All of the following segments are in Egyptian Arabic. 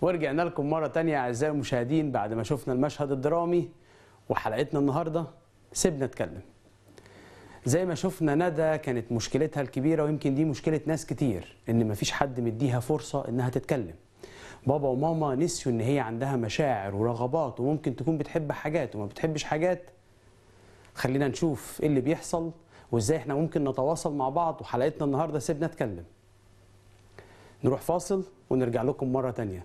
ورجعنا لكم مرة تانية أعزائي المشاهدين بعد ما شفنا المشهد الدرامي وحلقتنا النهاردة سيبنا نتكلم زي ما شفنا ندى كانت مشكلتها الكبيرة ويمكن دي مشكلة ناس كتير إن مفيش حد مديها فرصة إنها تتكلم بابا وماما نسيوا إن هي عندها مشاعر ورغبات وممكن تكون بتحب حاجات وما بتحبش حاجات خلينا نشوف إيه اللي بيحصل وإزاي إحنا ممكن نتواصل مع بعض وحلقتنا النهاردة سيبنا نتكلم نروح فاصل ونرجع لكم مرة تانية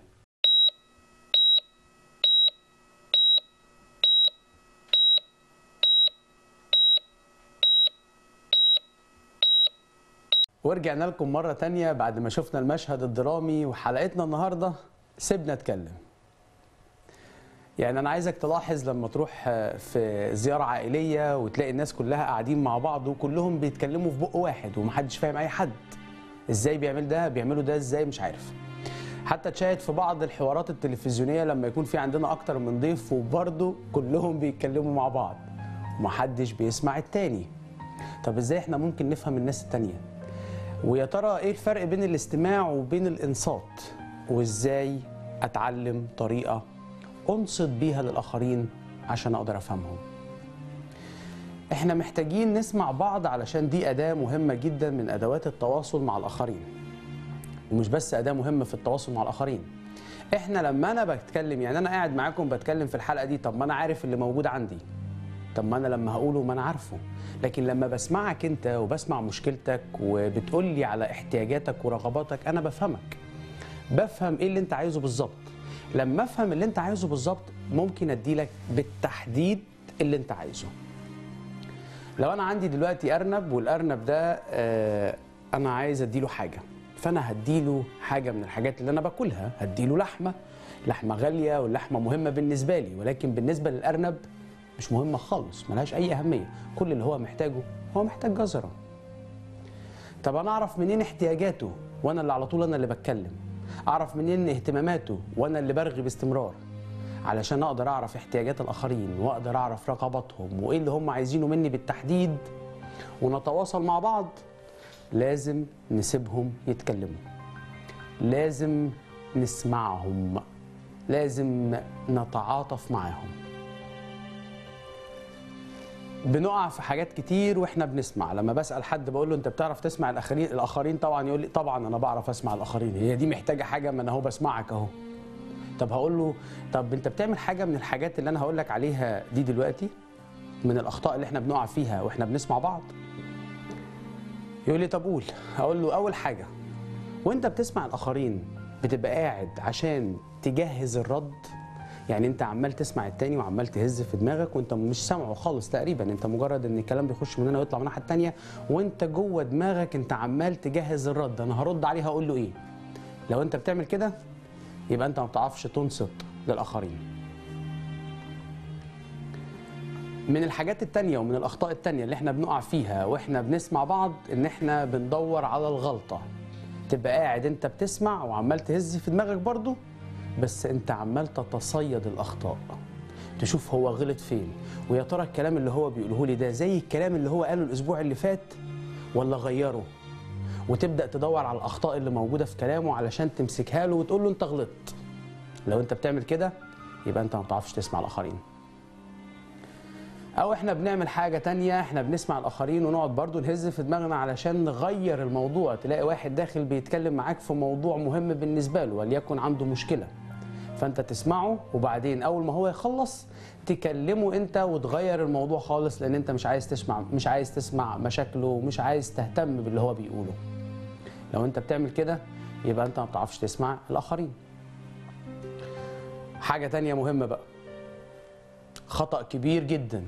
ورجعنا لكم مرة تانية بعد ما شفنا المشهد الدرامي وحلقتنا النهاردة سيبنا نتكلم يعني أنا عايزك تلاحظ لما تروح في زيارة عائلية وتلاقي الناس كلها قاعدين مع بعض وكلهم بيتكلموا في بق واحد ومحدش فاهم أي حد إزاي بيعمل ده بيعملوا ده إزاي مش عارف حتى تشاهد في بعض الحوارات التلفزيونية لما يكون في عندنا أكتر من ضيف وبرضه كلهم بيتكلموا مع بعض ومحدش بيسمع التاني طب إزاي إحنا ممكن نفهم الناس التانية ويا ترى ايه الفرق بين الاستماع وبين الانصات وازاي اتعلم طريقه انصت بيها للاخرين عشان اقدر افهمهم احنا محتاجين نسمع بعض علشان دي اداه مهمه جدا من ادوات التواصل مع الاخرين ومش بس اداه مهمه في التواصل مع الاخرين احنا لما انا بتكلم يعني انا قاعد معاكم بتكلم في الحلقه دي طب ما انا عارف اللي موجود عندي طب ما انا لما هقوله ما انا عارفه لكن لما بسمعك انت وبسمع مشكلتك وبتقول لي على احتياجاتك ورغباتك انا بفهمك بفهم ايه اللي انت عايزه بالظبط لما افهم اللي انت عايزه بالظبط ممكن اديلك بالتحديد اللي انت عايزه لو انا عندي دلوقتي ارنب والارنب ده آه انا عايز اديله حاجه فانا هديله حاجه من الحاجات اللي انا باكلها هديله لحمه لحمه غاليه واللحمه مهمه بالنسبه لي ولكن بالنسبه للارنب مش مهمة خالص ملهاش أي أهمية كل اللي هو محتاجه هو محتاج جزرة طب أنا أعرف منين احتياجاته وأنا اللي على طول أنا اللي بتكلم أعرف منين اهتماماته وأنا اللي برغي باستمرار علشان أقدر أعرف احتياجات الآخرين وأقدر أعرف رغباتهم وإيه اللي هم عايزينه مني بالتحديد ونتواصل مع بعض لازم نسيبهم يتكلموا لازم نسمعهم لازم نتعاطف معاهم بنقع في حاجات كتير واحنا بنسمع لما بسال حد بقول له انت بتعرف تسمع الاخرين الاخرين طبعا يقول لي طبعا انا بعرف اسمع الاخرين هي دي محتاجه حاجه ما انا اهو بسمعك اهو طب هقول له طب انت بتعمل حاجه من الحاجات اللي انا هقول لك عليها دي دلوقتي من الاخطاء اللي احنا بنقع فيها واحنا بنسمع بعض يقول لي طب قول اقول له اول حاجه وانت بتسمع الاخرين بتبقى قاعد عشان تجهز الرد يعني انت عمال تسمع التاني وعمال تهز في دماغك وانت مش سامعه خالص تقريبا انت مجرد ان الكلام بيخش من هنا ويطلع من الناحيه التانيه وانت جوه دماغك انت عمال تجهز الرد انا هرد عليه هقول له ايه لو انت بتعمل كده يبقى انت ما بتعرفش تنصت للاخرين من الحاجات التانية ومن الأخطاء التانية اللي احنا بنقع فيها واحنا بنسمع بعض إن احنا بندور على الغلطة تبقى قاعد انت بتسمع وعمال تهز في دماغك برضو بس انت عمال تتصيد الاخطاء تشوف هو غلط فين ويا ترى الكلام اللي هو بيقوله لي ده زي الكلام اللي هو قاله الاسبوع اللي فات ولا غيره وتبدا تدور على الاخطاء اللي موجوده في كلامه علشان تمسكها له وتقول له انت غلطت لو انت بتعمل كده يبقى انت ما بتعرفش تسمع الاخرين او احنا بنعمل حاجه تانية احنا بنسمع الاخرين ونقعد برضو نهز في دماغنا علشان نغير الموضوع تلاقي واحد داخل بيتكلم معاك في موضوع مهم بالنسبه له وليكن عنده مشكله فانت تسمعه وبعدين اول ما هو يخلص تكلمه انت وتغير الموضوع خالص لان انت مش عايز تسمع مش عايز تسمع مشاكله ومش عايز تهتم باللي هو بيقوله لو انت بتعمل كده يبقى انت ما بتعرفش تسمع الاخرين حاجه تانية مهمه بقى خطأ كبير جدا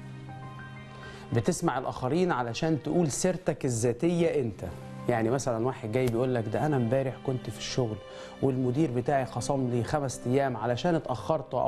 بتسمع الاخرين علشان تقول سيرتك الذاتيه انت يعني مثلا واحد جاي بيقول لك ده انا امبارح كنت في الشغل والمدير بتاعي خصم لي خمس ايام علشان اتاخرت